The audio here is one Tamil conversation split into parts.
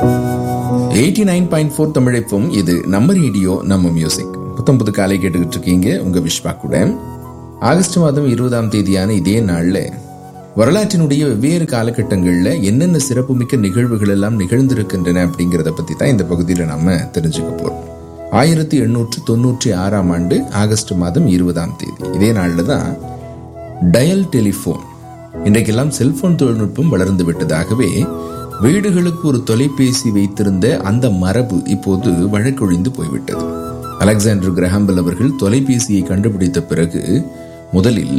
எயிட்டி நைன் பாயிண்ட் ஃபோர் தமிழைப்பும் இது நம்ம ரேடியோ நம்ம மியூசிக் புத்தம் புது காலை கேட்டுக்கிட்டு இருக்கீங்க உங்க விஸ்வா கூட ஆகஸ்ட் மாதம் இருபதாம் தேதியான இதே நாள்ல வரலாற்றினுடைய வெவ்வேறு காலகட்டங்களில் என்னென்ன சிறப்புமிக்க நிகழ்வுகள் எல்லாம் நிகழ்ந்திருக்கின்றன அப்படிங்கிறத பத்தி தான் இந்த பகுதியில் நாம தெரிஞ்சுக்க போறோம் ஆயிரத்தி எண்ணூற்று தொண்ணூற்றி ஆறாம் ஆண்டு ஆகஸ்ட் மாதம் இருபதாம் தேதி இதே நாளில் தான் டயல் டெலிஃபோன் இன்றைக்கெல்லாம் செல்போன் தொழில்நுட்பம் வளர்ந்து விட்டதாகவே வீடுகளுக்கு ஒரு தொலைபேசி வைத்திருந்த அந்த மரபு இப்போது வழக்கொழிந்து போய்விட்டது அலெக்சாண்டர் கிரஹாம்பல் அவர்கள் தொலைபேசியை கண்டுபிடித்த பிறகு முதலில்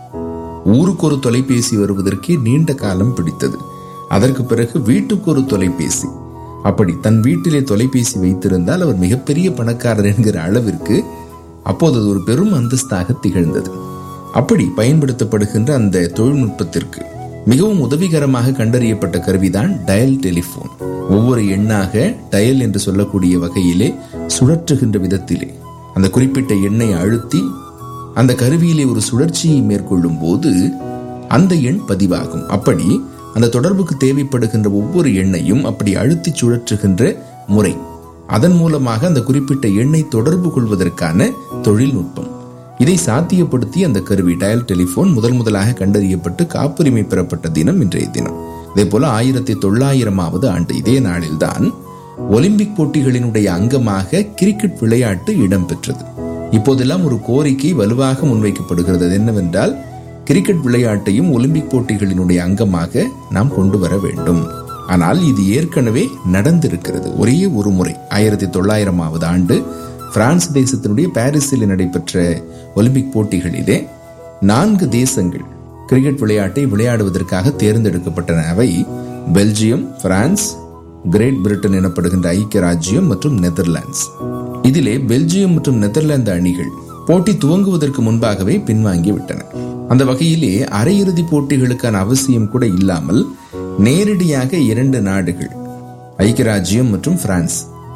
ஊருக்கு ஒரு தொலைபேசி வருவதற்கே நீண்ட காலம் பிடித்தது அதற்கு பிறகு வீட்டுக்கு ஒரு தொலைபேசி அப்படி தன் வீட்டிலே தொலைபேசி வைத்திருந்தால் அவர் மிகப்பெரிய பணக்காரர் என்கிற அளவிற்கு அப்போது அது ஒரு பெரும் அந்தஸ்தாக திகழ்ந்தது அப்படி பயன்படுத்தப்படுகின்ற அந்த தொழில்நுட்பத்திற்கு மிகவும் உதவிகரமாக கண்டறியப்பட்ட கருவிதான் டயல் டெலிபோன் ஒவ்வொரு எண்ணாக டயல் என்று சொல்லக்கூடிய வகையிலே சுழற்றுகின்ற விதத்திலே அந்த குறிப்பிட்ட எண்ணை அழுத்தி அந்த கருவியிலே ஒரு சுழற்சியை மேற்கொள்ளும் போது அந்த எண் பதிவாகும் அப்படி அந்த தொடர்புக்கு தேவைப்படுகின்ற ஒவ்வொரு எண்ணையும் அப்படி அழுத்தி சுழற்றுகின்ற முறை அதன் மூலமாக அந்த குறிப்பிட்ட எண்ணை தொடர்பு கொள்வதற்கான தொழில்நுட்பம் இதை சாத்தியப்படுத்தி அந்த கருவி டயல் டெலிபோன் முதல் முதலாக கண்டறியப்பட்டு காப்புரிமை பெறப்பட்ட தினம் இன்றைய தினம் இதே போல ஆயிரத்தி தொள்ளாயிரமாவது ஆண்டு இதே நாளில்தான் ஒலிம்பிக் போட்டிகளினுடைய அங்கமாக கிரிக்கெட் விளையாட்டு இடம்பெற்றது இப்போதெல்லாம் ஒரு கோரிக்கை வலுவாக முன்வைக்கப்படுகிறது அது என்னவென்றால் கிரிக்கெட் விளையாட்டையும் ஒலிம்பிக் போட்டிகளினுடைய அங்கமாக நாம் கொண்டு வர வேண்டும் ஆனால் இது ஏற்கனவே நடந்திருக்கிறது ஒரே ஒரு முறை ஆயிரத்தி தொள்ளாயிரமாவது ஆண்டு பிரான்ஸ் தேசத்தினுடைய பாரிஸில் நடைபெற்ற ஒலிம்பிக் போட்டிகளிலே நான்கு தேசங்கள் கிரிக்கெட் விளையாட்டை விளையாடுவதற்காக தேர்ந்தெடுக்கப்பட்டன அவை பெல்ஜியம் பிரான்ஸ் கிரேட் பிரிட்டன் எனப்படுகின்ற ஐக்கிய ராஜ்யம் மற்றும் நெதர்லாண்ட்ஸ் இதிலே பெல்ஜியம் மற்றும் நெதர்லாந்து அணிகள் போட்டி துவங்குவதற்கு முன்பாகவே பின்வாங்கி விட்டன அந்த வகையிலே அரையிறுதி போட்டிகளுக்கான அவசியம் கூட இல்லாமல் நேரடியாக இரண்டு நாடுகள் ஐக்கிய ராஜ்யம் மற்றும் பிரான்ஸ்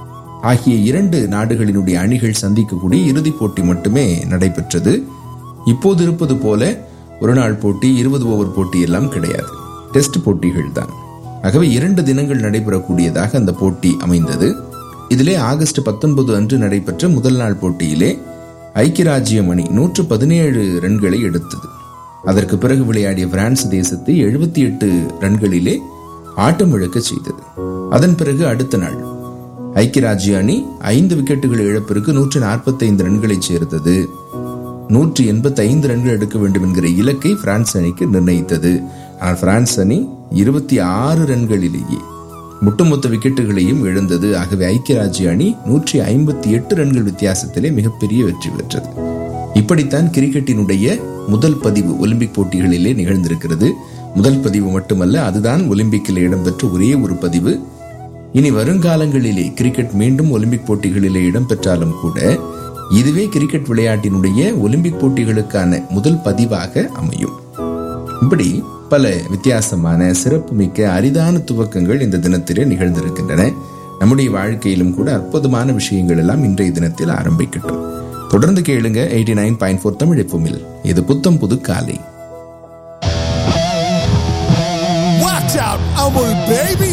ஆகிய இரண்டு நாடுகளினுடைய அணிகள் சந்திக்கக்கூடிய இறுதிப் போட்டி மட்டுமே நடைபெற்றது இப்போது இருப்பது போல ஒரு நாள் போட்டி இருபது ஓவர் போட்டி எல்லாம் கிடையாது டெஸ்ட் போட்டிகள் தான் ஆகவே இரண்டு தினங்கள் நடைபெறக்கூடியதாக அந்த போட்டி அமைந்தது இதிலே ஆகஸ்ட் பத்தொன்பது அன்று நடைபெற்ற முதல் நாள் போட்டியிலே ஐக்கிய ராஜ்யம் அணி நூற்று பதினேழு ரன்களை எடுத்தது அதற்கு பிறகு விளையாடிய பிரான்ஸ் தேசத்தை எழுபத்தி எட்டு ரன்களிலே ஆட்டம் இழக்க செய்தது அதன் பிறகு அடுத்த நாள் ஐக்கிய ராஜ்ய அணி ஐந்து விக்கெட்டுகள் இழப்பிற்கு நூற்று நாற்பத்தி ஐந்து ரன்களை சேர்த்தது நூற்றி எண்பத்தி ஐந்து ரன்கள் எடுக்க வேண்டும் என்கிற இலக்கை பிரான்ஸ் அணிக்கு நிர்ணயித்தது ஆனால் பிரான்ஸ் அணி இருபத்தி ஆறு ரன்களிலேயே முட்டுமொத்த விக்கெட்டுகளையும் இழந்தது ஆகவே ஐக்கிய ராஜ்ய அணி நூற்றி ஐம்பத்தி எட்டு ரன்கள் வித்தியாசத்திலே மிகப்பெரிய வெற்றி பெற்றது இப்படித்தான் கிரிக்கெட்டினுடைய முதல் பதிவு ஒலிம்பிக் போட்டிகளிலே நிகழ்ந்திருக்கிறது முதல் பதிவு மட்டுமல்ல அதுதான் ஒலிம்பிக்கில் இடம்பெற்ற ஒரே ஒரு பதிவு இனி வருங்காலங்களிலே கிரிக்கெட் மீண்டும் ஒலிம்பிக் போட்டிகளிலே இடம்பெற்றாலும் கூட இதுவே கிரிக்கெட் விளையாட்டினுடைய ஒலிம்பிக் போட்டிகளுக்கான முதல் பதிவாக அமையும் இப்படி பல வித்தியாசமான சிறப்புமிக்க அரிதான துவக்கங்கள் இந்த தினத்திலே நிகழ்ந்திருக்கின்றன நம்முடைய வாழ்க்கையிலும் கூட அற்புதமான விஷயங்கள் எல்லாம் இன்றைய தினத்தில் ஆரம்பிக்கட்டும் தொடர்ந்து கேளுங்க eighty nine point four Tamil எஃப்எம்மில் இது புத்தம் புது காலை Watch out, Amul baby!